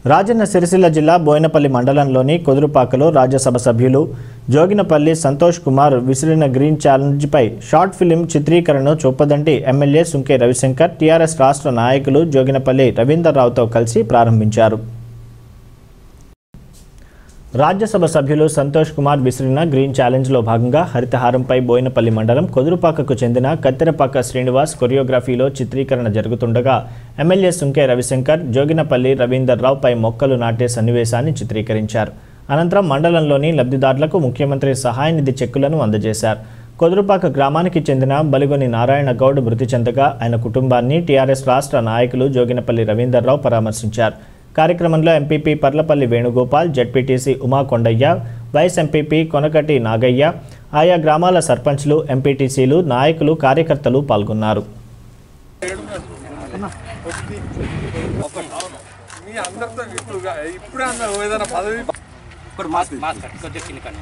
రాజన్న సిరిసిల్ల జిల్లా బోయినపల్లి మండలంలోని కుదురుపాకలో రాజ్యసభ సభ్యులు జోగినపల్లి సంతోష్ కుమార్ విసిరిన గ్రీన్ ఛాలెంజ్పై షార్ట్ ఫిలిం చిత్రీకరణను చూపదంటి ఎమ్మెల్యే సుంకే రవిశంకర్ టీఆర్ఎస్ రాష్ట్ర నాయకులు జోగినపల్లి రవీందర్ రావుతో కలిసి ప్రారంభించారు రాజ్యసభ సభ్యులు సంతోష్ కుమార్ విసిరిన గ్రీన్ ఛాలెంజ్లో భాగంగా హరితహారంపై బోయినపల్లి మండలం కొదురుపాకకు చెందిన కత్తెరపాక శ్రీనివాస్ కొరియోగ్రఫీలో చిత్రీకరణ జరుగుతుండగా ఎమ్మెల్యే సుంకే రవిశంకర్ జోగినపల్లి రవీందర్ రావుపై మొక్కలు నాటే సన్నివేశాన్ని చిత్రీకరించారు అనంతరం మండలంలోని లబ్ధిదారులకు ముఖ్యమంత్రి సహాయ నిధి చెక్కులను అందజేశారు కొదురుపాక గ్రామానికి చెందిన బలిగొని నారాయణ గౌడ్ మృతి చెందగా ఆయన కుటుంబాన్ని టీఆర్ఎస్ రాష్ట్ర నాయకులు జోగినపల్లి రవీందర్ రావు పరామర్శించారు కార్యక్రమంలో MPP Parlapalli Venugopal ZPTC Uma Kondaiah vice MPP Konakati Nagaiah ఆయా గ్రామాల సర్పంచ్లు ఎంపీటీసీలు నాయకులు కార్యకర్తలు పాల్గొన్నారు మీ అందరితో ఇప్పుడు ఇప్పుడే అన్నారు ఏదైనా పదవి ఇప్పుడు మాస్క్ మాస్క్ కొద్దిగా చిన్న కన్ను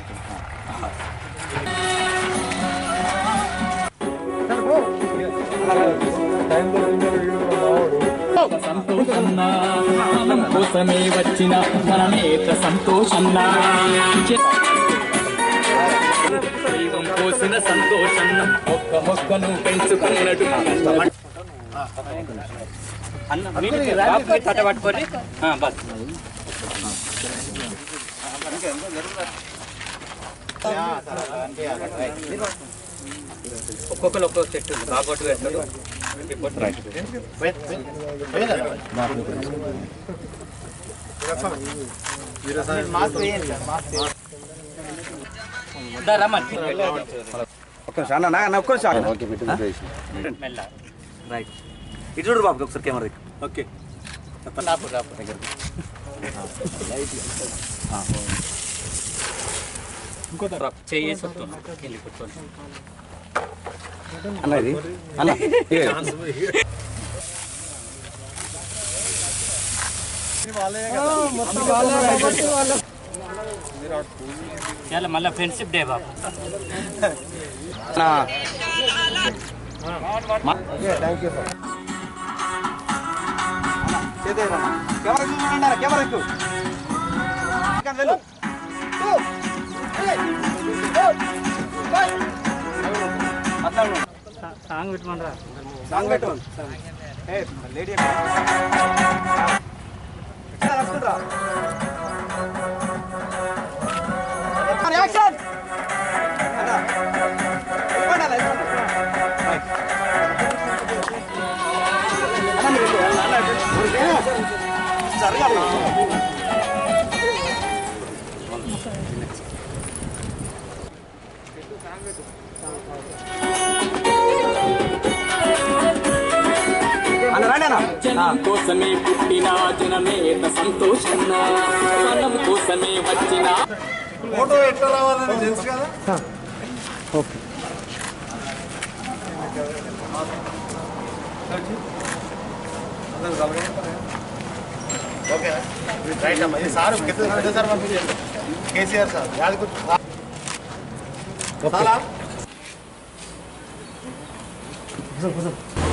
సంతోషన్న మనం కోసమే వచ్చిన మన నేత సంతోషన్న దైవం కోసిన సంతోషన్న ఒక్క మొక్కను పెంచుకున్నట్టు అన్న మీరు బాబు మీరు తట్ట పట్టుకోండి ఆ, బస్ ఒక్కొక్కరు ఒక్కొక్క చెట్టు ఉంది. బాగా కొట్టు పెడతారు ఈ పొట్టు దా రమ్మని. మెల్ల. రైట్ ఇటు చూడు బాబు ఒకసారి కెమెరా ఓకే రాపు రాపు రాపు. చెయ్యి వేసి వస్తున్నా. వెళ్ళి కూర్చోండి అన్నది అన్న చాలా మళ్ళీ ఫ్రెండ్షిప్ డే బాబు కెమెరా చూసుకుంటారా కెమెరా ఎక్కువ వెళ్ళు సాంగ్ పెట్టమనరా సాంగ్ పెట్టు ఏ లేడీ యాక్షన్ అన్న రండి అన్న జనం కోసమే పుట్టిన జననేత సంతోషన్న మనం కోసమే వచ్చిన ఫోటో ఎట్లా రావాలని తెలుసు కదా ఓకే రైట్ అమ్మా ఇది సార్ కింద సార్ పంపించండి కేసీఆర్ సార్ యాదగిరి చాలా